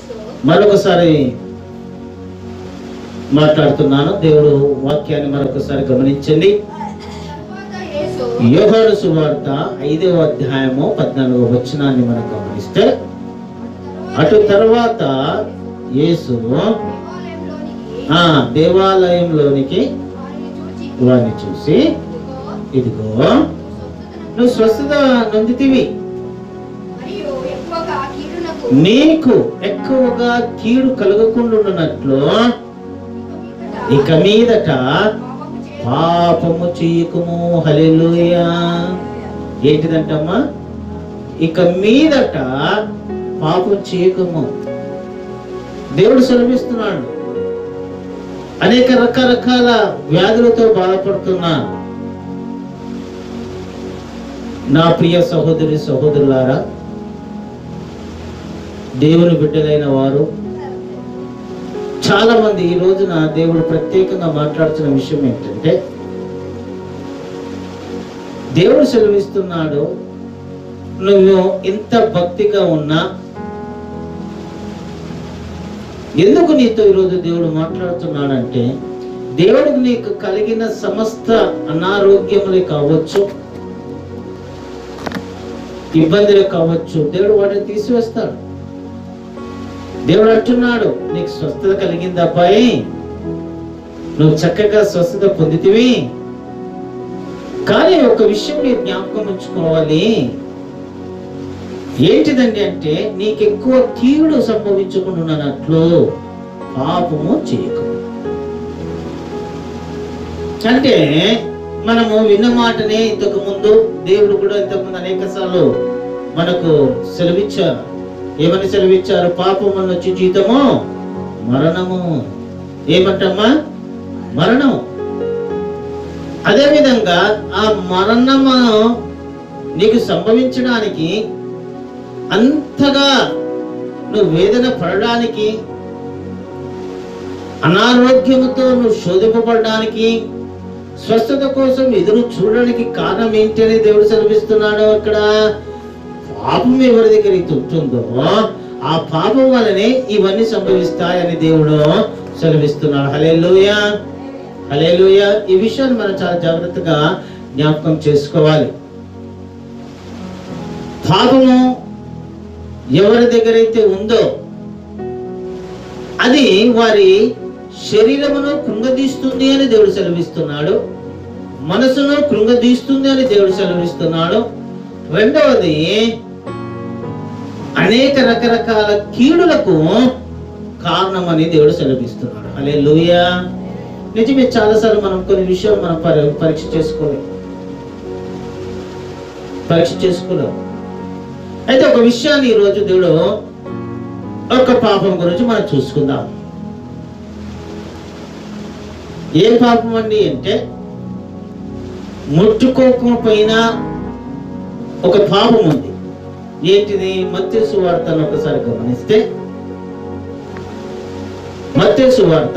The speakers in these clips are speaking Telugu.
మరొకసారి మాట్లాడుతున్నాను దేవుడు వాక్యాన్ని మరొకసారి గమనించండి యోహాను సువార్త ఐదవ అధ్యాయము పద్నాలుగవ వచనాన్ని మనం గమనిస్తే అటు తర్వాత యేసు ఆ దేవాలయంలోనికి వారిని చూసి ఇదిగో నువ్వు స్వస్థత నొందితివి నీకు ఎక్కువగా కీడు కలగకుండా ఇక మీదట పాపము చేయకుము హల్లెలూయా ఏంటిదంటమ్మా ఇక మీదట పాపం చేయకము దేవుడు సెలవిస్తున్నాడు అనేక రకరకాల వ్యాధులతో బాధపడుతున్నా నా ప్రియ సహోదరి సహోదరులారా దేవుని బిడ్డలైన వారు చాలా మంది ఈ రోజున దేవుడు ప్రత్యేకంగా మాట్లాడుతున్న విషయం ఏంటంటే దేవుడు సెలవిస్తున్నాడు నువ్వు ఎంత భక్తిగా ఉన్నా ఎందుకు నీతో ఈరోజు దేవుడు మాట్లాడుతున్నాడంటే దేవుడికి నీకు కలిగిన సమస్త అనారోగ్యములే కావచ్చు ఇబ్బందులు కావచ్చు దేవుడు వాటిని తీసివేస్తాడు దేవుడు అంటున్నాడు నీకు స్వస్థత కలిగింది అబ్బాయి నువ్వు చక్కగా స్వస్థత పొందితివి కానీ ఒక విషయం మీరు జ్ఞాపకం ఉంచుకోవాలి ఏంటిదండి అంటే నీకు ఎక్కువ కీడు సంభవించకుండానట్లు పాపము చేయకు అంటే మనము విన్న మాటనే ఇంతకు ముందు దేవుడు కూడా ఇంతకు ముందు అనేక సార్లు మనకు సెలవిచ్చారు ఏమని సెలవిచ్చారు పాపం వల్ల వచ్చి జీతము మరణము ఏమంటమ్మా మరణం అదే విధంగా ఆ మరణము నీకు సంభవించడానికి అంతగా నువ్వు వేదన పడడానికి అనారోగ్యముతో నువ్వు శోధింపబడడానికి స్వస్థత కోసం ఎదురు చూడడానికి కారణం ఏంటి అని దేవుడు సెలవిస్తున్నాడు అక్కడ పాపం ఎవరి దగ్గర అయితే ఉంటుందో ఆ పాపం వల్లనే ఇవన్నీ సంభవిస్తాయని దేవుడు సెలవిస్తున్నాడు హలేలుయ హలేలుయ ఈ విషయాన్ని మనం చాలా జాగ్రత్తగా జ్ఞాపకం చేసుకోవాలి పాపము ఎవరి దగ్గర అయితే ఉందో అది వారి శరీరమును కృంగదీస్తుంది అని దేవుడు సెలవిస్తున్నాడు మనసును కృంగదీస్తుంది అని దేవుడు సెలవిస్తున్నాడు రెండవది అనేక రకరకాల కీడులకు కారణమని దేవుడు సెలవిస్తున్నాడు అలే లూయా నిజమే చాలాసార్లు మనం కొన్ని విషయాలు మనం పరి- పరీక్ష చేసుకోలేం పరీక్ష చేసుకోలేం అయితే ఒక విషయాన్ని ఈరోజు దేవుడు ఒక పాపం గురించి మనం చూసుకుందాం ఏం పాపం అండి అంటే ముట్టుకోకపోయినా ఒక పాపం ఉంది ఏంటిది మత్స్య సువార్తను ఒకసారి గమనిస్తే మత్స్య సువార్త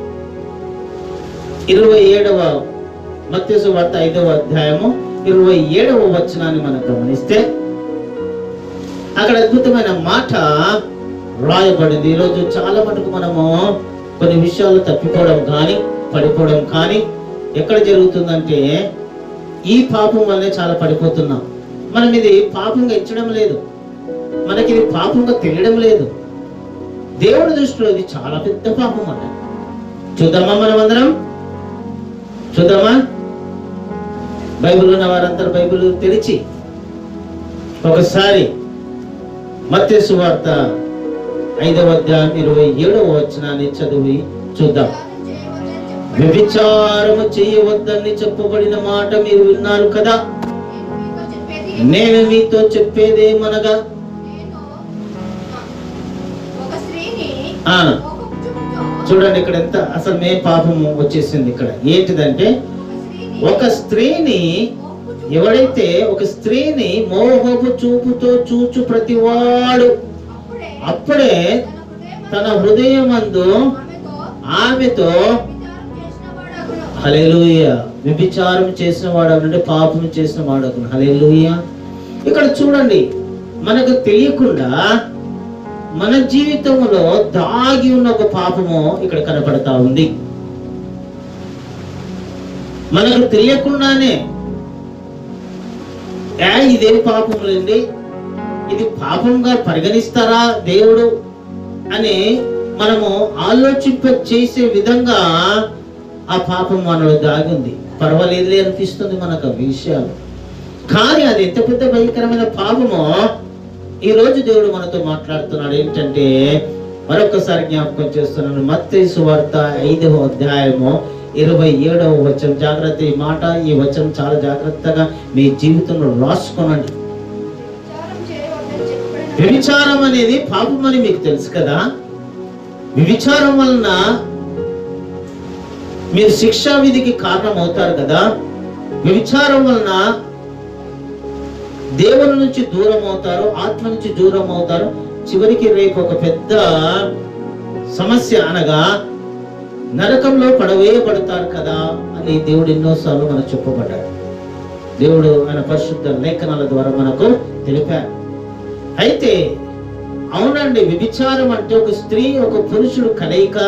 ఇరవై ఏడవ మత్స్య సువార్త ఐదవ అధ్యాయము ఇరవై ఏడవ వచనాన్ని మనం గమనిస్తే అక్కడ అద్భుతమైన మాట రాయబడింది ఈరోజు చాలా మటుకు మనము కొన్ని విషయాలు తప్పిపోవడం కానీ పడిపోవడం కానీ ఎక్కడ జరుగుతుందంటే ఈ పాపం వల్లే చాలా పడిపోతున్నాం మనం ఇది పాపంగా ఇచ్చడం లేదు మనకి ఇది పాపంగా తెలియడం లేదు దేవుడి దృష్టిలో ఇది చాలా పెద్ద పాపం అన్న చూద్దామా మనం అందరం చూద్దామా బైబిల్ ఉన్న వారందరూ బైబిల్ తెరిచి ఒకసారి మత్స్య సువార్త ఐదవ అధ్యాయం ఇరవై ఏడవ వచనాన్ని చదివి చూద్దాం వ్యభిచారము చేయవద్దని చెప్పబడిన మాట మీరు విన్నారు కదా నేను మీతో చెప్పేదేమనగా ఆ, చూడండి ఇక్కడ ఎంత అసలు మే పాపము వచ్చేసింది ఇక్కడ ఏంటిదంటే ఒక స్త్రీని ఎవడైతే ఒక స్త్రీని మోహపు చూపుతో చూచు ప్రతివాడు అప్పుడే తన హృదయమందు ఆమెతో హలేలుయ వ్యభిచారం చేసిన వాడు అంటే పాపం చేసిన వాడు హలేలుయ ఇక్కడ చూడండి మనకు తెలియకుండా మన జీవితంలో దాగి ఉన్న ఒక పాపము ఇక్కడ కనపడతా ఉంది మనకు తెలియకుండానే ఏ ఇదేం పాపములండి ఇది పాపంగా పరిగణిస్తారా దేవుడు అని మనము ఆలోచింప చేసే విధంగా ఆ పాపం మనలో దాగి ఉంది పర్వాలేదులే అనిపిస్తుంది మనకు ఆ విషయాలు కానీ అది ఎంత పెద్ద భయంకరమైన పాపమో ఈ రోజు దేవుడు మనతో మాట్లాడుతున్నాడు ఏంటంటే మరొకసారి జ్ఞాపకం చేస్తున్నాను మత్తయి సువార్త ఐదవ అధ్యాయము ఇరవై ఏడవ వచనం జాగ్రత్త ఈ మాట ఈ వచనం చాలా జాగ్రత్తగా మీ జీవితంలో రాసుకోనండి విచారం చేయవద్దని చెప్పబడిన వ్యభిచారం అనేది పాపం అని మీకు తెలుసు కదా వ్యభిచారం వలన మీరు శిక్షా విధికి కారణం అవుతారు కదా వ్యభిచారం వలన దేవుని నుంచి దూరం అవుతారు ఆత్మ నుంచి దూరం అవుతారు చివరికి రేపు ఒక పెద్ద సమస్య అనగా నరకంలో పడవేయబడతారు కదా అని దేవుడు ఎన్నోసార్లు మనకు చెప్పబడ్డాడు దేవుడు ఆయన పరిశుద్ధ లేఖనాల ద్వారా మనకు తెలిపారు అయితే అవునండి వ్యభిచారం అంటే ఒక స్త్రీ ఒక పురుషుడు కలయిక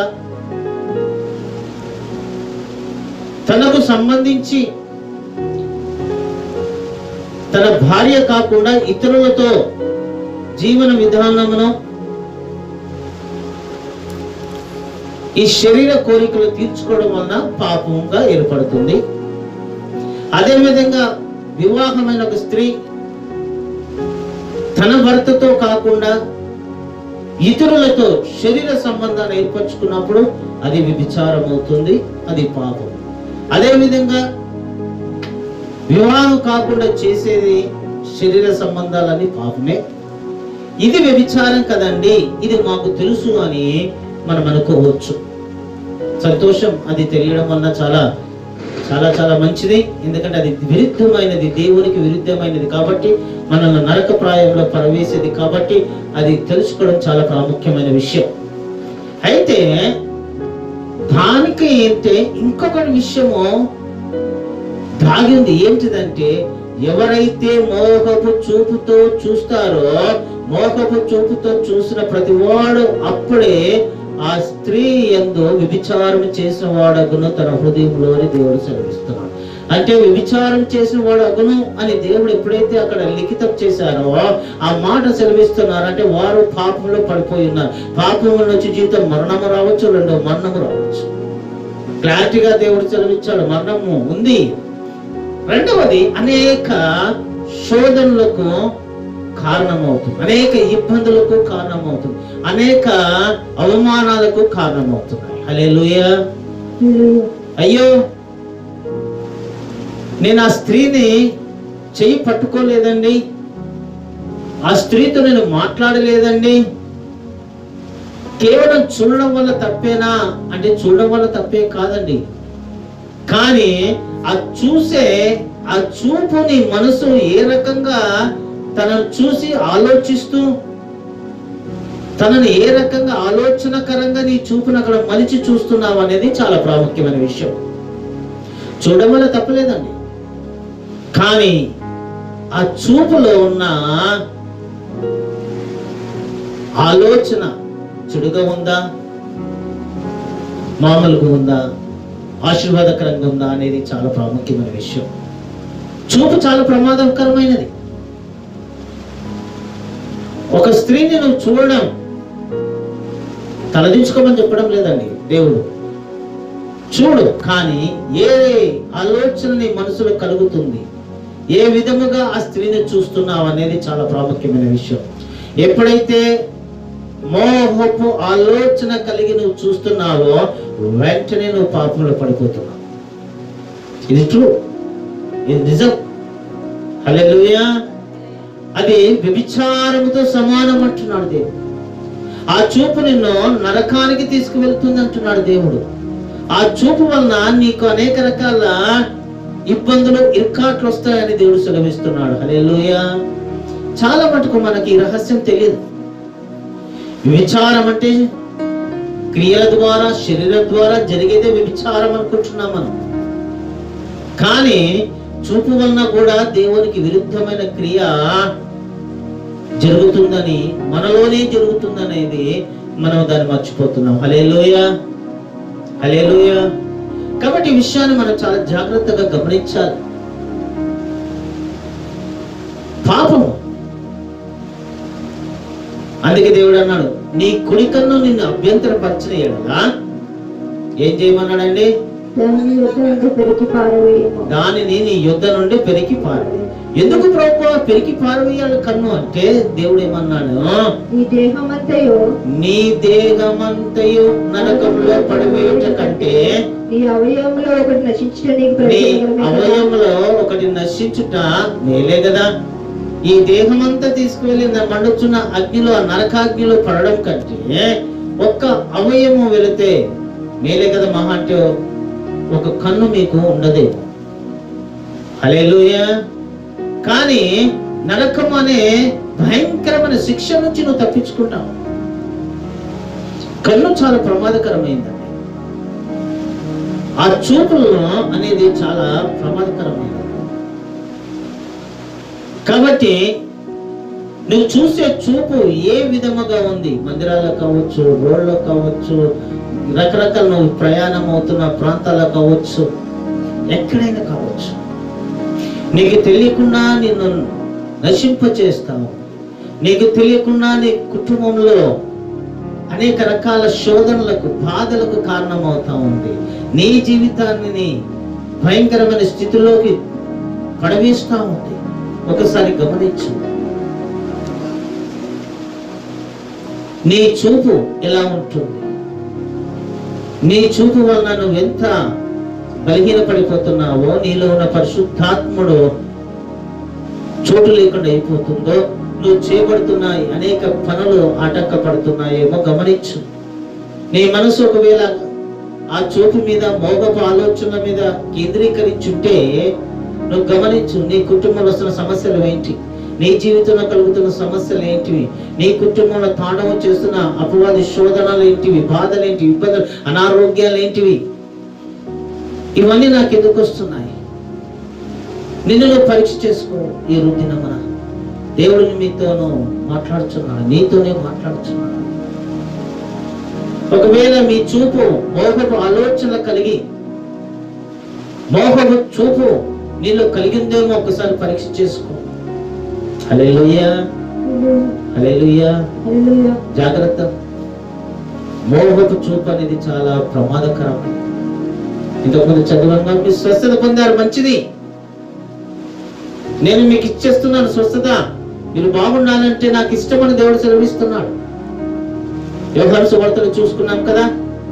తనకు సంబంధించి తన భార్య కాకుండా ఇతరులతో జీవన విధానమును ఈ శరీర కోరికలు తీర్చుకోవడం వలన పాపంగా ఏర్పడుతుంది అదేవిధంగా వివాహమైన ఒక స్త్రీ తన భర్తతో కాకుండా ఇతరులతో శరీర సంబంధాన్ని ఏర్పరచుకున్నప్పుడు అది వ్యభిచారం అవుతుంది అది పాపం అదేవిధంగా వివాహం కాకుండా చేసేది శరీర సంబంధాలని పాపమే ఇది వ్యభిచారం కదండి ఇది మాకు తెలుసు అని మనం అనుకోవచ్చు సంతోషం అది తెలియడం వలన చాలా చాలా చాలా మంచిది ఎందుకంటే అది విరుద్ధమైనది దేవునికి విరుద్ధమైనది కాబట్టి మనల్ని నరక ప్రాయంలో ప్రవేశేది కాబట్టి అది తెలుసుకోవడం చాలా ప్రాముఖ్యమైన విషయం అయితే దానికి ఏంటే ఇంకొకటి విషయము దాగి ఉంది ఏంటిదంటే ఎవరైతే మోహపు చూపుతో చూస్తారో మోహపు చూపుతో చూసిన ప్రతివాడు అప్పుడే ఆ స్త్రీ ఎందు వ్యభిచారం చేసిన వాడగును తన హృదయంలోని దేవుడు సెలవిస్తున్నాడు అంటే వ్యభిచారం చేసిన వాడు అగును అని దేవుడు ఎప్పుడైతే అక్కడ లిఖితం చేశారో ఆ మాట సెలవిస్తున్నారు అంటే వారు పాపంలో పడిపోయి ఉన్నారు పాపంలో నుంచి జీవితం మరణము రావచ్చు రెండో మరణము రావచ్చు క్లారిటీగా దేవుడు సెలవిచ్చాడు మరణము ఉంది రెండవది అనేక శోధనలకు కారణమవుతుంది అనేక ఇబ్బందులకు కారణమవుతుంది అనేక అవమానాలకు కారణమవుతున్నాయి హల్లెలూయా అయ్యో నేను ఆ స్త్రీని చెయ్యి పట్టుకోలేదండి ఆ స్త్రీతో నేను మాట్లాడలేదండి కేవలం చూడడం వల్ల తప్పేనా అంటే చూడడం వల్ల తప్పే కాదండి కానీ ఆ చూసే ఆ చూపు నీ మనసు ఏ రకంగా తనను చూసి ఆలోచిస్తూ తనని ఏ రకంగా ఆలోచనకరంగా నీ చూపును అక్కడ మలిచి చూస్తున్నావు అనేది చాలా ప్రాముఖ్యమైన విషయం చూడడం వల్ల తప్పలేదండి కానీ ఆ చూపులో ఉన్న ఆలోచన చెడుగా ఉందా మామూలుగా ఉందా ఆశీర్వాదకరంగా ఉందా అనేది చాలా ప్రాముఖ్యమైన విషయం చూపు చాలా ప్రమాదకరమైనది ఒక స్త్రీని నువ్వు చూడడం తలదించుకోమని చెప్పడం లేదండి దేవుడు చూడు కానీ ఏ ఆలోచన నీ మనసులో కలుగుతుంది ఏ విధముగా ఆ స్త్రీని చూస్తున్నావు అనేది చాలా ప్రాముఖ్యమైన విషయం ఎప్పుడైతే మోహపు ఆలోచన కలిగి నువ్వు చూస్తున్నావో వెంటనే నువ్వు పాపంలో పడిపోతున్నావు ఇది ట్రూ ఇది నిజం హల్లెలూయా అది వ్యభిచారముతో సమానం అంటున్నాడు దేవుడు ఆ చూపు నిన్ను నరకానికి తీసుకువెళ్తుంది అంటున్నాడు దేవుడు ఆ చూపు వలన నీకు అనేక రకాల ఇబ్బందులు ఇరుకాట్లు వస్తాయని దేవుడు సెలవిస్తున్నాడు హల్లెలూయా చాలా మటుకు మనకి ఈ రహస్యం తెలియదు వ్యభిచారం అంటే క్రియల ద్వారా శరీరం ద్వారా జరిగేదే వ్యభిచారం అనుకుంటున్నాం మనం కానీ చూపు వలన కూడా దేవునికి విరుద్ధమైన క్రియ జరుగుతుందని మనలోనే జరుగుతుందనేది మనం దాన్ని మర్చిపోతున్నాం హలేలోయ హలేలోయ కాబట్టి ఈ విషయాన్ని మనం చాలా జాగ్రత్తగా గమనించాలి పాపము అందుకే దేవుడు అన్నాడు నీ కుడి కన్ను నిన్ను అభ్యంతరపరిచిన ఎడలా ఏం చేయమన్నాడండి దానిని యుద్ధ నుండి పెరికి పారవేయము దానిని నీ యుద్ధ నుండి పెరికి పారు ఎందుకు ప్రభు పెరికి పారవేయాలి కన్ను అంటే దేవుడు ఏమన్నాడు ఈ దేహమంతయు నీ దేహమంతయు నరకంలో పడివేయుట కంటే ఈ అవయవంలో ఒకటి నశించడం నీకు నీ ప్రయోజనకరమే కదా. అవయవంలో ఒకటి నశించుట మేలే కదా ఈ దేహమంతా తీసుకువెళ్ళి నా మండుచున్న అగ్నిలో ఆ నరకాగ్నిలో పడడం కంటే ఒక్క అవయవం వెళితే మేలే కదా మహా అంటే ఒక కన్ను మీకు ఉండదే హలేలుయ కానీ నరకం అనే భయంకరమైన శిక్ష నుంచి నువ్వు తప్పించుకుంటావు కన్ను చాలా ప్రమాదకరమైందండి ఆ చూపులు అనేది చాలా ప్రమాదకరమైనది కాబట్టి నువ్వు చూసే చూపు ఏ విధముగా ఉంది మందిరాల్లో కావచ్చు రోడ్లో కావచ్చు రకరకాల నువ్వు ప్రయాణం అవుతున్న ప్రాంతాల్లో కావచ్చు ఎక్కడైనా కావచ్చు నీకు తెలియకుండా నిన్ను నశింప చేస్తావు నీకు తెలియకుండా నీ కుటుంబంలో అనేక రకాల శోధనలకు బాధలకు కారణమవుతా ఉంది నీ జీవితాన్ని భయంకరమైన స్థితిలోకి పడవేస్తా ఉంది ఒకసారి గమనించు నీ చూపు ఎలా ఉంటుంది నీ చూపు వలన నువ్వు ఎంత బలహీనపడిపోతున్నావో నీలో ఉన్న పరిశుద్ధాత్ముడు చోటు లేకుండా అయిపోతుందో నువ్వు చేపడుతున్న అనేక పనులు ఆటంకపడుతున్నాయేమో గమనించు నీ మనసు ఒకవేళ ఆ చూపు మీద మోగపు ఆలోచన మీద కేంద్రీకరించుంటే నువ్వు గమనించు నీ కుటుంబంలో వస్తున్న సమస్యలు ఏంటి నీ జీవితంలో కలుగుతున్న సమస్యలు ఏంటివి నీ కుటుంబంలో తాండవం చేస్తున్న అపవాది శోధనలు ఏంటివి బాధలు ఏంటి ఇబ్బందులు అనారోగ్యాలు ఏంటివి ఇవన్నీ నాకు ఎందుకు వస్తున్నాయి నిన్ను నువ్వు పరీక్ష చేసుకో ఈ రుదినమున దేవుడు మీతోనూ మాట్లాడుచున్నాడు నీతోనే మాట్లాడుచున్నాడు ఒకవేళ మీ చూపు మోహపు ఆలోచన కలిగి మోహపు చూపు నీలో కలిగిందేమో ఒకసారి పరీక్ష చేసుకో హల్లెలూయా హల్లెలూయా హల్లెలూయా. జాగ్రత్త మోహపు చూపు అనేది చాలా ప్రమాదకరమైనది ఇంతకుముందు చదువుగా మీరు స్వస్థత పొందారు మంచిది నేను మీకు ఇచ్చేస్తున్నాను స్వస్థత మీరు బాగుండాలంటే నాకు ఇష్టమని దేవుడు సెలవిస్తున్నాడు వ్యవహార సువార్తలు చూసుకున్నాం కదా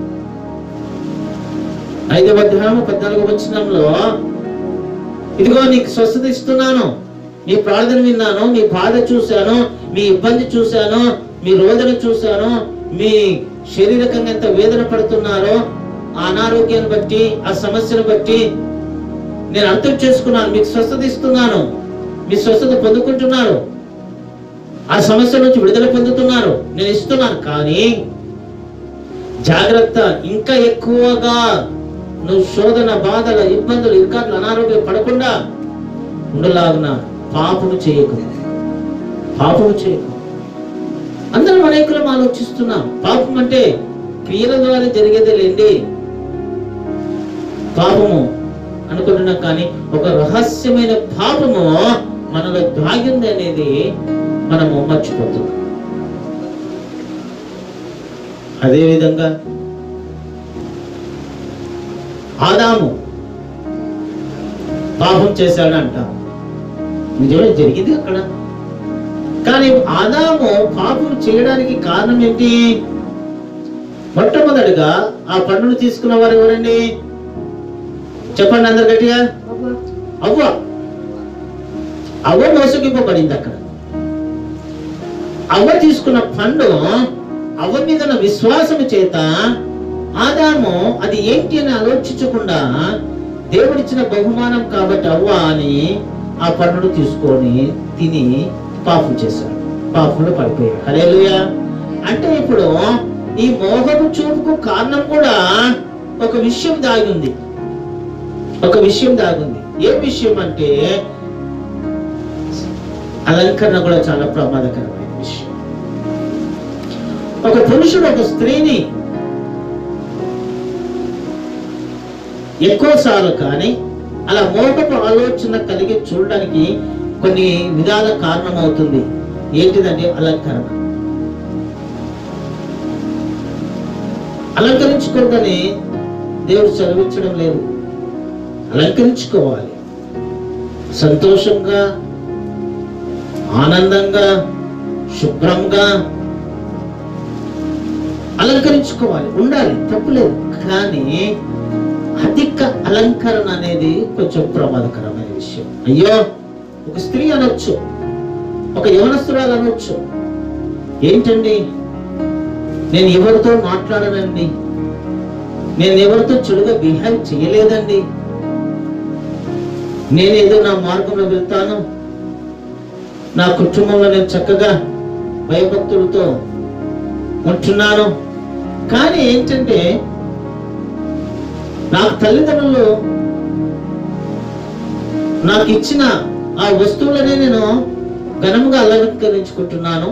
ఐదవ అధ్యాయం పద్నాలుగు వచ్చినంలో ఇదిగో నీకు స్వస్థత ఇస్తున్నాను మీ ప్రార్థన విన్నాను మీ బాధ చూశాను మీ ఇబ్బంది చూశాను మీ రోదన చూశాను మీ శారీరకంగా ఎంత వేదన పడుతున్నారో ఆ అనారోగ్యాన్ని బట్టి ఆ సమస్యను బట్టి నేను అర్థం చేసుకున్నాను మీకు స్వస్థత ఇస్తున్నాను మీ స్వస్థత పొందుకుంటున్నారు ఆ సమస్య నుంచి విడుదల పొందుతున్నారు నేను ఇస్తున్నాను కానీ జాగ్రత్త ఇంకా ఎక్కువగా నువ్వు శోధన బాధల ఇబ్బందులు ఇరుకాట్లు అనారోగ్యం పడకుండా ఉండలాగున పాపము చేయకు పాపము చేయకు అందరం అనేకులం ఆలోచిస్తున్నాం పాపం అంటే క్రియల ద్వారా జరిగేదే లేండి పాపము అనుకుంటున్నాం కానీ ఒక రహస్యమైన పాపము మనలో దాగింది అనేది మనము మర్చిపోతున్నాం అదేవిధంగా ఆదాము పాపం చేశాడంట నిజమే జరిగింది అక్కడ కానీ ఆదాము పాపం చేయడానికి కారణం ఏంటి మొట్టమొదటిగా ఆ పండును తీసుకున్న వారు ఎవరండి చెప్పండి అందరు గట్టిగా అవ్వ. అవ్వ అవ్వ మోసగింపబడింది అక్కడ అవ్వ తీసుకున్న పండు అవ్వ మీద ఉన్న విశ్వాసము చేత ఆదాము అది ఏంటి అని ఆలోచించకుండా దేవుడిచ్చిన బహుమానం కాబట్టి అవ్వ అని ఆ పండును తీసుకొని తిని పాపం చేశాడు పాపంలో పడిపోయాడు హల్లెలూయా అంటే ఇప్పుడు ఈ మోహపు చూపుకు కారణం కూడా ఒక విషయం దాగి ఉంది ఒక విషయం దాగుంది ఏ విషయం అంటే అలంకరణ కూడా చాలా ప్రమాదకరమైన విషయం ఒక పురుషుడు ఒక స్త్రీని ఎక్కువ సార్లు కానీ అలా మోకపు ఆలోచన కలిగి చూడడానికి కొన్ని విధాల కారణమవుతుంది ఏంటిదంటే అలంకరణ అలంకరించుకోవద్దని దేవుడు చదివించడం లేదు అలంకరించుకోవాలి సంతోషంగా ఆనందంగా శుభ్రంగా అలంకరించుకోవాలి ఉండాలి తప్పులేదు కానీ అధిక అలంకరణ అనేది కొంచెం ప్రమాదకరమైన విషయం అయ్యో ఒక స్త్రీ అనొచ్చు ఒక యవనస్తురాలు అనొచ్చు ఏంటండి నేను ఎవరితో మాట్లాడనండి నేను ఎవరితో చెడుగా బిహేవ్ చేయలేదండి నేనేదో నా మార్గంలో వెళ్తాను నా కుటుంబంలో నేను చక్కగా భయభక్తులతో ఉంటున్నాను కానీ ఏంటంటే నాకు తల్లిదండ్రులు నాకు ఇచ్చిన ఆ వస్తువులనే నేను ఘనంగా అలంకరించుకుంటున్నాను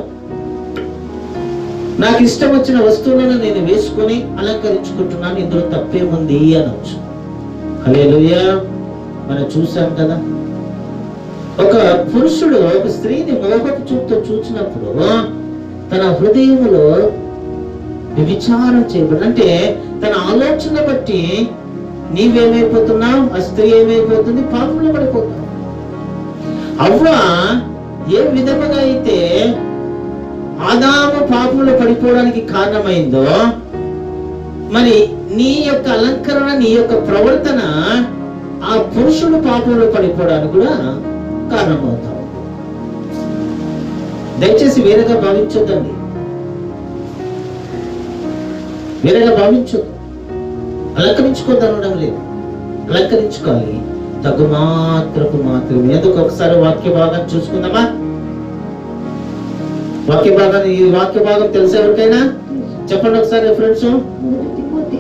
నాకు ఇష్టం వచ్చిన వస్తువులను నేను వేసుకొని అలంకరించుకుంటున్నాను ఇందులో తప్పేముంది అనొచ్చు హల్లెలూయా మనం చూసాం కదా ఒక పురుషుడు ఒక స్త్రీని మోహపు చూపుతో చూసినప్పుడు తన హృదయములో విచారం చేయబడి అంటే తన ఆలోచన బట్టి నీవేమైపోతున్నావు ఆ స్త్రీ ఏమైపోతుంది పాపంలో పడిపోతావు అవ్వ ఏ విధముగా అయితే ఆదాము పాపంలో పడిపోవడానికి కారణమైందో మరి నీ యొక్క అలంకరణ నీ యొక్క ప్రవర్తన ఆ పురుషుడు పాపంలో పడిపోవడానికి కూడా కారణమవుతావు దయచేసి వేరేగా భావించొద్దండి వేరేగా భావించొద్దు అలంకరించుకోదనడం లేదు అలంకరించుకోవాలి తగు మాత్రపు మాత్రమే ఎందుకు ఒకసారి వాక్య భాగం చూసుకుందామా వాక్య భాగం ఈ వాక్య భాగం తెలుసా ఎవరికైనా చెప్పండి ఒకసారి ఫ్రెండ్స్ మొదటి తిమోతి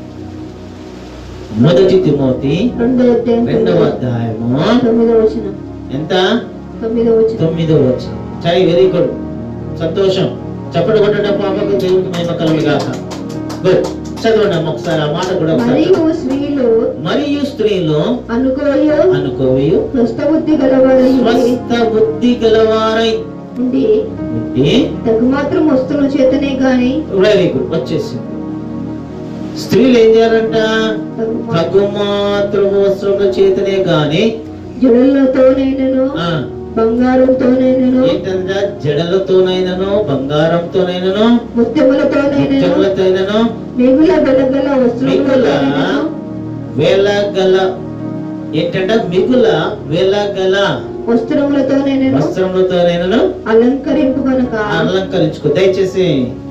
మొదటి తిమోతి రెండో అధ్యాయం రెండవ అధ్యాయము తొమ్మిదో వచనం ఎంత తొమ్మిదో వచనం తొమ్మిదో వచ్చిన సరే వెరీ గుడ్ సంతోషం చెప్పండి కొట్టండి పాపకు దేవుడికి మహిమ కలుగు గాక గుడ్ చదవండి అమ్మ ఒకసారి ఆ మాట కూడా ఒకసారి మరియు స్త్రీలు మరియు స్త్రీలు అనుకోయో అనుకోవయు స్వస్థబుద్ధి గలవారై స్వస్థ బుద్ధి గలవారై ఉండి ఉండి తగుమాత్రం వస్తువుల చేతనే గాని వెరీ గుడ్ వచ్చేసింది స్త్రీలు ఏం చేయాలంట తగు తగు మాత్రం వస్త్రముల చేతనే గాని జడులతోనైనను ఆ, బంగారంతోనైనను ఏంటంట జడలతోనైనను బంగారంతోనైనను ముత్యములతోనైనను ముత్యములతోనైనను మిగుల వెలగల మిగుల వస్త్రములతోనైనను వేలగల ఏంటంట మిగుల వేలగల వస్త్రములతోనైనను వస్త్రములతోనైనను అలంకరింపు కనుక అలంకరించుకో దయచేసి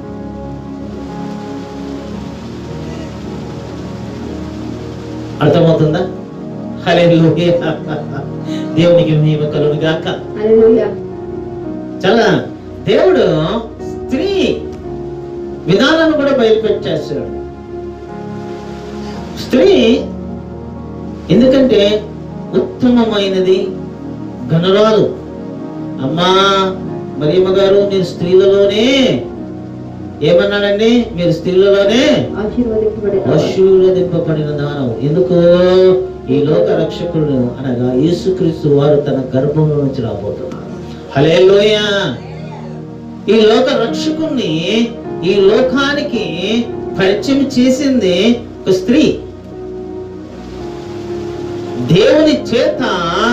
అర్థమవుతుందా హరే దేవునికి మహిమ కలుగు గాక హల్లెలూయా చాలా దేవుడు స్త్రీ విధానాన్ని కూడా బయలుపెట్టేస్తాడు స్త్రీ ఎందుకంటే ఉత్తమమైనది గనురాలు అమ్మా మరియమ్మ గారు మీరు స్త్రీలలోనే ఏమన్నాడండి మీరు స్త్రీలలోనే ఆశీర్వదింపబడిన ఆశీర్వదింపబడిన దానం ఎందుకు ఈ లోక రక్షకుడు అనగా యేసుక్రీస్తు వారు తన గర్భంలో నుంచి రాబోతున్నారు హల్లెలూయ ఈ లోక రక్షకుణ్ణి ఈ లోకానికి పరిచయం చేసింది ఒక స్త్రీ దేవుని చేత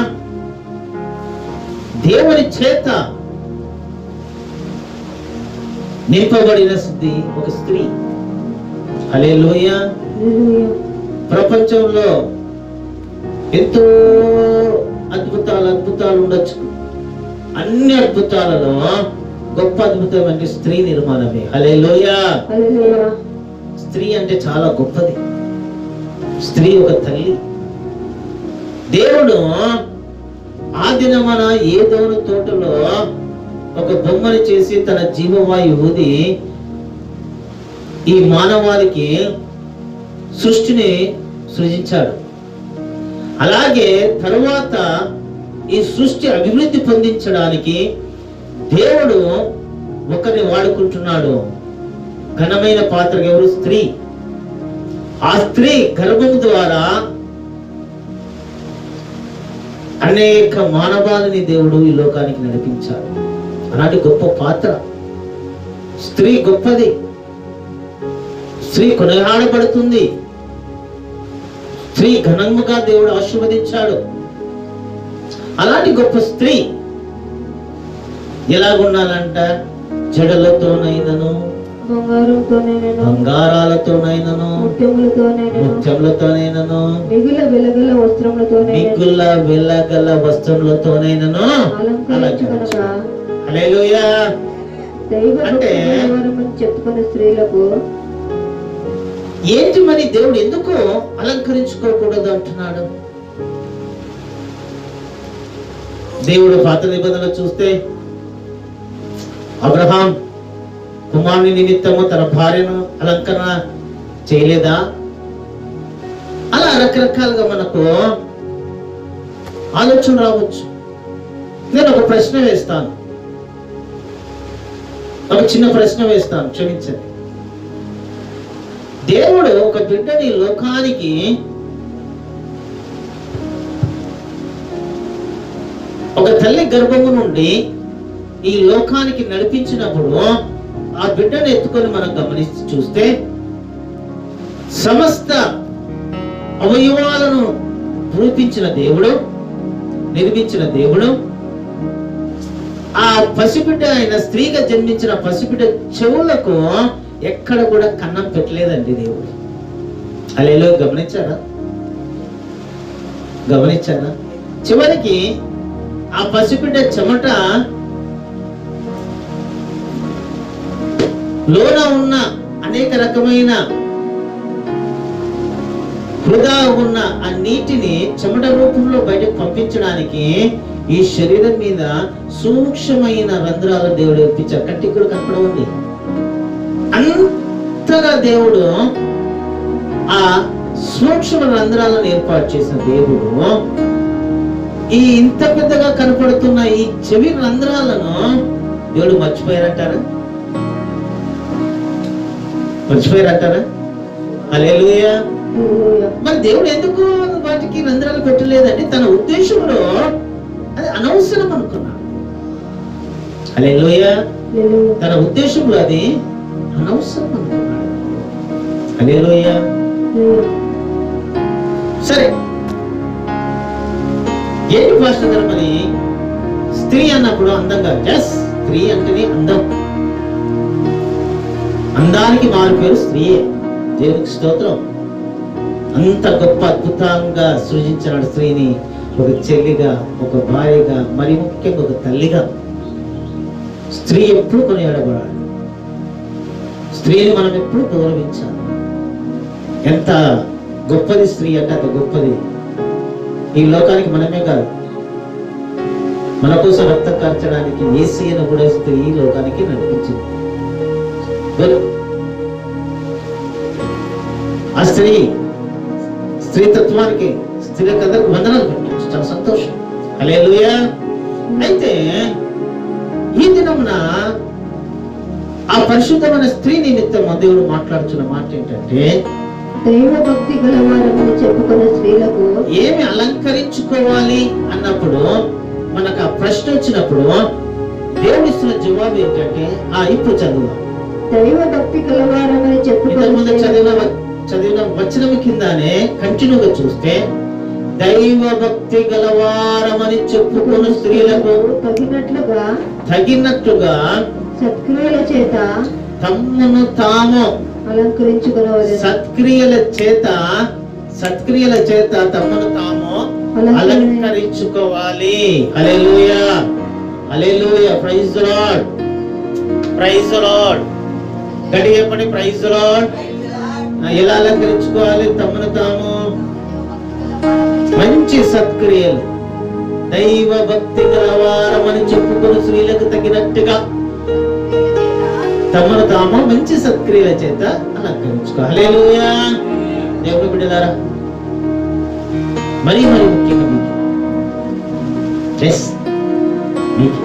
దేవుని చేత నింపబడిన స్థితి ఒక స్త్రీ హల్లెలూయా హల్లెలూయా ప్రపంచంలో ఎంతో అద్భుతాలు అద్భుతాలు ఉండొచ్చు అన్ని అద్భుతాలలో గొప్ప అద్భుతం అంటే స్త్రీ నిర్మాణమే హలే హల్లెలూయా స్త్రీ అంటే చాలా గొప్పది స్త్రీ ఒక తల్లి దేవుడు ఆ దినమన ఏదోను తోటలో ఒక బొమ్మని చేసి తన జీవవాయు ఊది ఈ మానవాళికి సృష్టిని సృజించాడు అలాగే తరువాత ఈ సృష్టి అభివృద్ధి పొందించడానికి దేవుడు ఒకరిని వాడుకుంటున్నాడు ఘనమైన పాత్ర ఎవరు స్త్రీ ఆ స్త్రీ గర్భం ద్వారా అనేక మానవాళిని దేవుడు ఈ లోకానికి నడిపించాడు అలాంటి గొప్ప పాత్ర స్త్రీ గొప్పది స్త్రీ కొనగాడబడుతుంది స్త్రీ ఘనంగా దేవుడు ఆశీర్వదించాడు అలాంటి గొప్ప స్త్రీ ఎలాగుండాలంట జడలతోనైనను బంగారంతోనైనను బంగారాలతోనైనను ముత్యములతోనైనను ముత్యములతోనైనను మిగుల వెలగల వస్త్రములతోనైనను మిగుల వెళ్ళగల వస్త్రములతోనైనను అలంకరించుకొనగా హల్లెలూయా దైవ అంటే- భక్తిగలవారమని చెప్పుకున్న స్త్రీలకు ఏంటి మరి దేవుడు ఎందుకు అలంకరించుకోకూడదు అంటున్నాడు దేవుడు పాత నిబంధనలు చూస్తే అబ్రహాం కుమారుని నిమిత్తము తన భార్యను అలంకరణ చేయలేదా అలా రకరకాలుగా మనకు ఆలోచన రావచ్చు నేను ఒక ప్రశ్న వేస్తాను ఒక చిన్న ప్రశ్న వేస్తాను క్షమించండి దేవుడు ఒక బిడ్డని లోకానికి ఒక తల్లి గర్భము నుండి ఈ లోకానికి నడిపించినప్పుడు ఆ బిడ్డను ఎత్తుకొని మనం గమనించి చూస్తే సమస్త అవయవాలను రూపించిన దేవుడు నిర్మించిన దేవుడు ఆ పసిబిడ్డ అయిన స్త్రీగా జన్మించిన పసిబిడ్డ చెవులకు ఎక్కడ కూడా కన్నం పెట్టలేదండి దేవుడు అలేలో గమనించారా గమనించారా చివరికి ఆ పసిబిడ్డ చెమట లోన ఉన్న అనేక రకమైన వృధా ఉన్న ఆ నీటిని చెమట రూపంలో బయటకు పంపించడానికి ఈ శరీరం మీద సూక్ష్మమైన రంధ్రాలను దేవుడు ఇప్పించారు కంటికి కూడా కనపడవండి అంతగా దేవుడు ఆ సూక్ష్మ రంధ్రాలను ఏర్పాటు చేసిన దేవుడు ఈ ఇంత పెద్దగా కనపడుతున్న ఈ చెవి రంధ్రాలను దేవుడు మర్చిపోయారంటారా మర్చిపోయారంటారా అలేలుయా హల్లెలూయా. మరి దేవుడు ఎందుకు వాటికి రంధ్రాలు పెట్టలేదండి తన ఉద్దేశంలో అది అనవసరం అనుకున్నాడు అలేలుయా హల్లెలూయా. తన ఉద్దేశంలో అది అనవసరం అనుకున్నాడు అలేలుయా హల్లెలూయా. సరే ఏంటి పాస్టర్ గారు మరి స్త్రీ అన్నప్పుడు అందంగా ఎస్ స్త్రీ అంటేనే అందం అందానికి మారు పేరు స్త్రీయే దేవునికి స్తోత్రం అంత గొప్ప అద్భుతంగా సృజించిన స్త్రీని ఒక చెల్లిగా ఒక భార్యగా మరి ముఖ్యంగా ఒక తల్లిగా స్త్రీ ఎప్పుడు కొనియాడబడాలి స్త్రీని మనం ఎప్పుడు గౌరవించాలి ఎంత గొప్పది స్త్రీ అంటే అంత గొప్పది ఈ లోకానికి మనమే కాదు మన కోసం రక్తం కార్చడానికి ఏసీను కూడా స్త్రీ ఈ లోకానికి నడిపించింది వెల్, ఆ స్త్రీ స్త్రీతత్వానికి స్త్రీ కథకు వందనాలు పెట్టచ్చు చాలా సంతోషం హల్లెలూయా అయితే ఈ దినమున ఆ పరిశుద్ధమైన స్త్రీ నిమిత్తం దేవుడు మాట్లాడుతున్న మాట ఏంటంటే దైవ భక్తి గలవారమని చెప్పుకున్న స్త్రీలకు ఏమి అలంకరించుకోవాలి అన్నప్పుడు మనకు ఆ ప్రశ్న వచ్చినప్పుడు దేవుడు ఇస్తున్న జవాబు ఏంటంటే ఆ ఇప్పుడు చదువు దైవ భక్తి గలవారమని చెప్పుకున్న ఇంతకు ముందు చదివిన స్త్రీలకు చదివిన వచనం కిందానే కంటిన్యూగా చూస్తే దైవ భక్తి గలవారమని చెప్పుకున్న స్త్రీలకు తగినట్లుగా తగినట్టుగా సత్క్రియల చేత తమ్మును తాము అలంకరించుకునవలెను సత్క్రియల చేత సత్క్రియల చేత తమను తాము అలంకరించుకోవాలి hallelujah hallelujah praise lord praise lord గడి చెప్పండి ప్రైజ్ లార్డ్ ఎలా అలంకరించుకోవాలి తమను తాము మంచి సత్క్రియలు దైవ భక్తి గలవారమని చెప్పుకుని స్త్రీలకు తగినట్టుగా తమను తాము మంచి సత్క్రియల చేత అలంకరించుకో హల్లెలూయా దేవుని బిడ్డలారా మరి మరి ముఖ్యంగా మీకు డ్రెస్ మీకు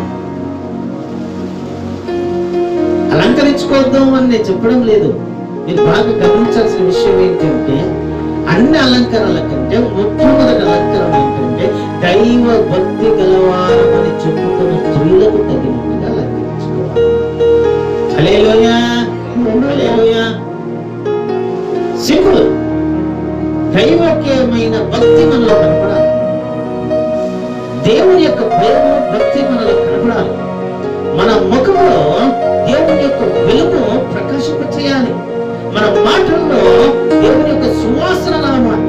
అలంకరించుకోవద్దు అని నేను చెప్పడం లేదు మీరు బాగా గమనించాల్సిన విషయం ఏంటంటే అన్ని అలంకరణల కంటే మొట్టమొదటి అలంకరణ ఏంటంటే దైవ భక్తి గలవారం అని చెప్పుకున్న స్త్రీలకు తగినట్టుగా అలంకరించుకోవాలి హల్లెలూయా హల్లెలూయా సింపుల్ దైవకమైన భక్తి మనలో కనపడాలి దేవుని యొక్క ప్రేమ భక్తి మనలో కనపడాలి మన ముఖంలో దేవుని యొక్క వెలుగు ప్రకాశింప చేయాలి మన మాటల్లో దేవుని యొక్క సువాసన రావాలి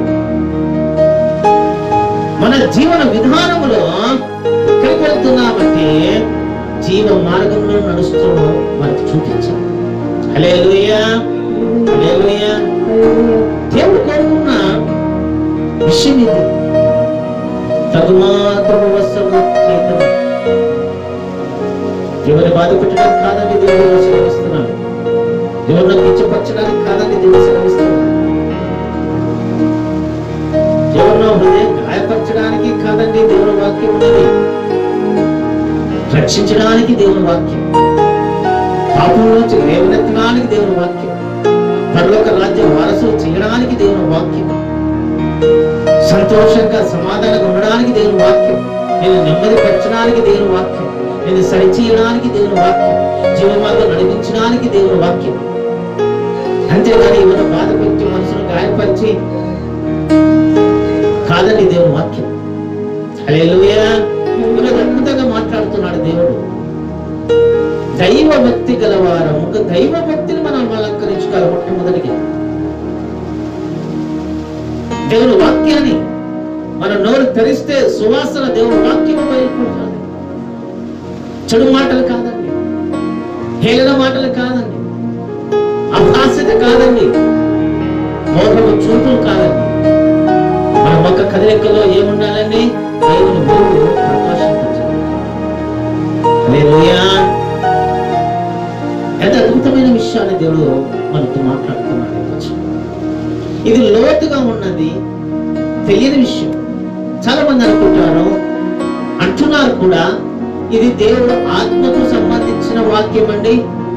మన జీవన విధానములో ఎక్కడికి వెళ్తున్నామంటే జీవ మార్గంలో నడుస్తూ మనకు చూపించాలి హల్లెలూయా హల్లెలూయా దేవుడు కోరుకున్న విషయం ఇది తగుమాత్రము వస్త్రము చేతము ఎవరి బాధ పెట్టడానికి కాదండి దేవుడు సెలవిస్తున్నాడు ఎవరిని కించపరచడానికి కాదండి దేవుడు సెలవిస్తున్నాడు ఎవరినో హృదయం గాయపరచడానికి కాదండి దేవుని వాక్యం ఉన్నది రక్షించడానికి దేవుని వాక్యం పాపం నుంచి లేవనెత్తడానికి దేవుని వాక్యం పరలోక రాజ్య వారసులు చేయడానికి దేవుని వాక్యం సంతోషంగా సమాధానంగా ఉండడానికి దేవుని వాక్యం నేను నెమ్మది పరచడానికి దేవుని వాక్యం నేను సరిచేయడానికి దేవుని వాక్యం జీవమార్గం నడిపించడానికి దేవుని వాక్యం అంతేగాని ఎవరు బాధ పెట్టి మనసును గాయపరిచి కాదండి దేవుని వాక్యం హల్లెలూయా ఈరోజు అద్భుతంగా మాట్లాడుతున్నాడు దేవుడు దైవ భక్తి గలవారం ఒక దైవ భక్తిని మనం అలంకరించుకోవాలి మొట్టమొదటిగా దేవుని వాక్యాన్ని మన నోరు తెరిస్తే సువాసన దేవుని వాక్యం బయలుపడాలి చెడు మాటలు కాదండి హేళన మాటలు కాదండి అభాస్యత కాదండి మోహము చూపులు కాదండి మన మొక్క కదలికలో ఏముండాలండి దేవుని వెలుగు ప్రకాశించాలి హల్లెలూయా ఎంత అద్భుతమైన విషయాన్ని దేవుడు మనతో మాట్లాడుతున్నాడు ఈరోజు. ఇది లోతుగా ఉన్నది తెలియని విషయం చాలా మంది అనుకుంటారు అంటున్నారు కూడా ఇది దేవుడు ఆత్మకు సంబంధించిన వాక్యం అండి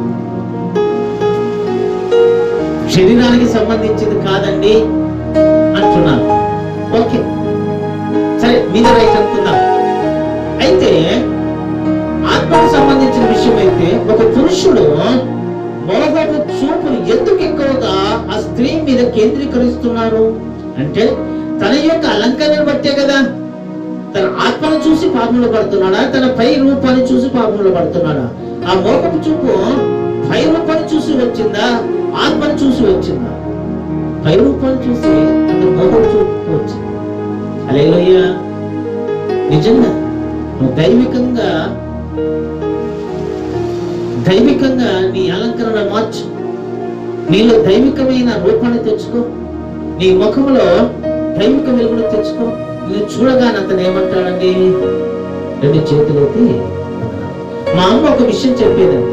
శరీరానికి సంబంధించింది కాదండి అంటున్నారు ఓకే సరే మీద రైట్ అనుకుందాం అయితే ఆత్మకు సంబంధించిన విషయం అయితే ఒక పురుషుడు మోహపు చూపులు ఎందుకు ఎక్కువగా ఆ స్త్రీ మీద కేంద్రీకరిస్తున్నారు అంటే తన యొక్క అలంకరణ బట్టే కదా తన ఆత్మను చూసి పాపంలో పడుతున్నాడా తన పై రూపాన్ని చూసి పాపంలో పడుతున్నాడా ఆ మోహపు చూపు పై రూపాన్ని చూసి వచ్చిందా ఆత్మను చూసి వచ్చిందా పై రూపాన్ని చూసి అతను మోహపు చూపు వచ్చింది అలేలోయ్యా నిజంగా నువ్వు దైవికంగా దైవికంగా నీ అలంకరణ మార్చు నీలో దైవికమైన రూపాన్ని తెచ్చుకో నీ ముఖంలో దైవిక వెలుగును తెచ్చుకో నేను చూడగానే అతను ఏమంటాడండి రెండు చేతులైతే మా అమ్మ ఒక విషయం చెప్పేదండి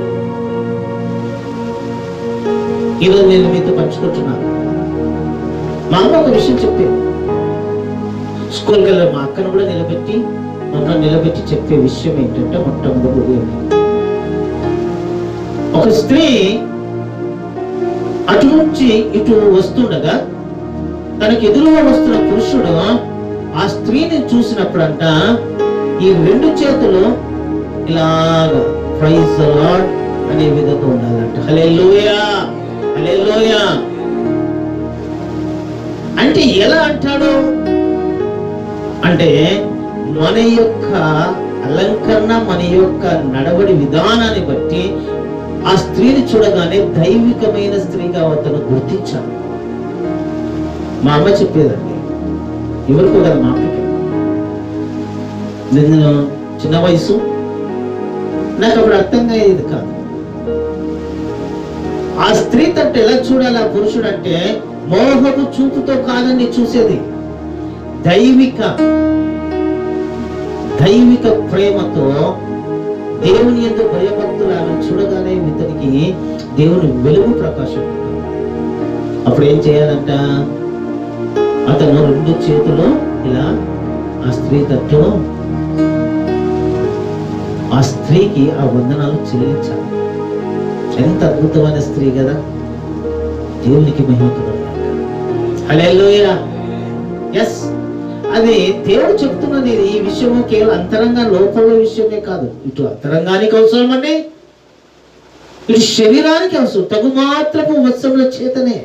ఈరోజు నేను మీతో పంచుకుంటున్నాను మా అమ్మ ఒక విషయం చెప్పేది స్కూల్కి వెళ్ళే మా అక్కను కూడా నిలబెట్టి మొన్న నిలబెట్టి చెప్పే విషయం ఏంటంటే మొట్టమొదటి ఉదయం ఒక స్త్రీ అటు నుంచి ఇటు వస్తుండగా తనకి ఎదురుగా వస్తున్న పురుషుడు ఆ స్త్రీని చూసినప్పుడంట ఈ రెండు చేతులు ఇలాగ ప్రైజ్ లార్డ్ అనే విధంగా ఉండాలంట హల్లెలూయా హల్లెలూయా అంటే ఎలా అంటాడు అంటే మన యొక్క అలంకరణ మన యొక్క నడవడి విధానాన్ని బట్టి ఆ స్త్రీని చూడగానే దైవికమైన స్త్రీగా అతను గుర్తించాడు మా అమ్మ చెప్పేదండి ఎవరికో కదా మా అమ్మకి నేను చిన్న వయసు నాకు అప్పుడు అర్థం అయ్యేది కాదు ఆ స్త్రీ తట్టు ఎలా చూడాలి ఆ పురుషుడు అంటే మోహపు చూపుతో కాదని చూసేది దైవిక దైవిక ప్రేమతో దేవుని యొక్క భయభక్తులు ఆమె చూడగానే ఇతనికి దేవుని వెలుగు ప్రకాశం అప్పుడు ఏం చేయాలంట అతను రెండు చేతులు ఇలా ఆ స్త్రీ తట్టు ఆ స్త్రీకి ఆ వందనాలు చెల్లించాలి ఎంత అద్భుతమైన స్త్రీ కదా దేవునికి మహిమ హల్లెలూయా ఎస్ అది దేవుడు చెప్తున్నది ఇది. ఈ విషయము కేవలం అంతరంగ లోపల విషయమే కాదు ఇటు అంతరంగానికి అవసరం అండి ఇటు శరీరానికి అవసరం తగు మాత్రపు వత్సముల చేతనే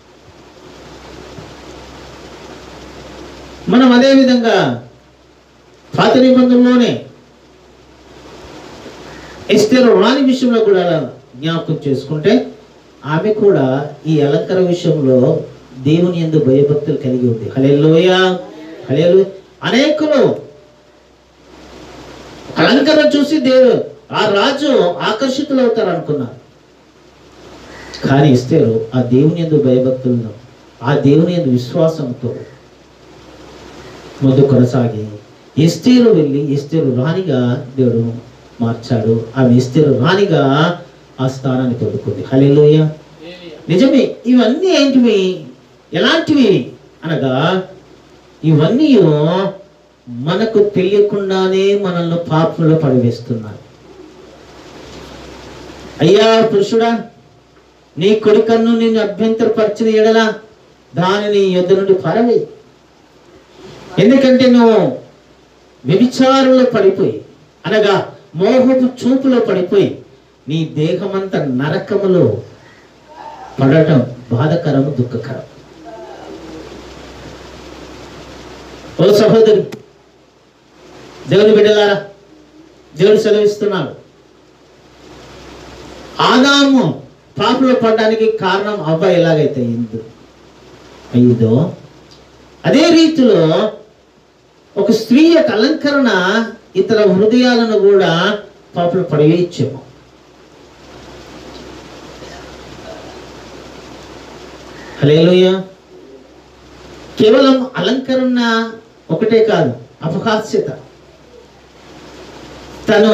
మనం అదే విధంగా పాత నిబంధనలోనే ఎస్తేరు రాణి విషయంలో కూడా జ్ఞాపకం చేసుకుంటే ఆమె కూడా ఈ అలంకార విషయంలో దేవుని ఎందు భయభక్తులు కలిగి ఉంది హలెల్లోయ హలేలు అనేకులు అలంకరణ చూసి దేవు ఆ రాజు ఆకర్షితులు అవుతారు అనుకున్నారు కానీ ఇస్తేరు ఆ దేవుని ఎందు భయభక్తులను ఆ దేవుని ఎందు విశ్వాసంతో ముందు కొనసాగి ఎస్తేరు వెళ్ళి ఎస్తేరు రాణిగా దేవుడు మార్చాడు ఆమె ఎస్తేరు రాణిగా ఆ స్థానాన్ని పొందుకుంది హలేలోయ నిజమే ఇవన్నీ ఏంటివి ఎలాంటివి అనగా ఇవన్నీ మనకు తెలియకుండానే మనల్ని పాపంలో పడివేస్తున్నారు అయ్యా పురుషుడా నీ కొడుకన్ను నిన్ను అభ్యంతరపరిచిన ఎడలా దానిని యొద్ద నుండి పరవి ఎందుకంటే నువ్వు వ్యభిచారంలో పడిపోయి అనగా మోహపు చూపులో పడిపోయి నీ దేహమంతా నరకములో పడటం బాధకరం దుఃఖకరం ఓ సహోదరి దేవుని బిడ్డలారా దేవుడు సెలవిస్తున్నాడు ఆదాము పాపలో పడడానికి కారణం అవ్వ ఎలాగైతే అయిందో అయిందో అదే రీతిలో ఒక స్త్రీ యొక్క అలంకరణ ఇతర హృదయాలను కూడా పాపలు పడవేయచ్చేమో హలేలుయ కేవలం అలంకరణ ఒకటే కాదు అపహాస్యత తను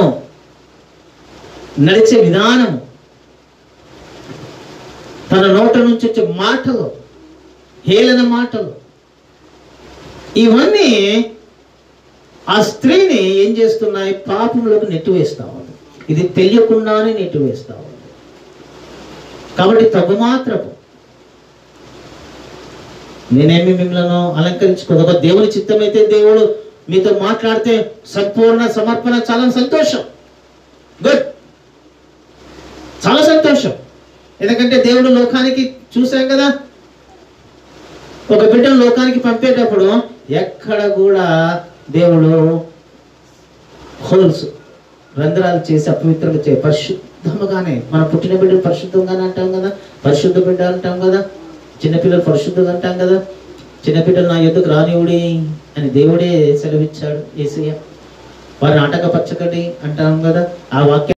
నడిచే విధానం తన నోట నుంచి వచ్చే మాటలు హేళన మాటలు ఇవన్నీ ఆ స్త్రీని ఏం చేస్తున్నాయి పాపంలోకి నెట్టివేస్తా ఉంది ఇది తెలియకుండానే నెట్టివేస్తా ఉంది కాబట్టి తగు మాత్రపు నేనేమి మిమ్మల్ని అలంకరించుకోదు దేవుని చిత్తమైతే దేవుడు మీతో మాట్లాడితే సంపూర్ణ సమర్పణ చాలా సంతోషం గుడ్ చాలా సంతోషం ఎందుకంటే దేవుడు లోకానికి చూసాం కదా ఒక బిడ్డను లోకానికి పంపేటప్పుడు ఎక్కడ కూడా దేవుడు హోల్స్ రంధ్రాలు చేసి అపవిత్రంగా చే పరిశుద్ధముగానే మన పుట్టిన బిడ్డలు పరిశుద్ధంగానే అంటాం కదా పరిశుద్ధ బిడ్డ అంటాం కదా చిన్నపిల్లలు పరిశుద్ధులు అంటాం కదా చిన్నపిల్లలు నా ఎద్దుకు రానివుడి అని దేవుడే సెలవిచ్చాడు ఏసయ్య వారిని ఆటంకపరచకండి అంటాం కదా ఆ వాక్యం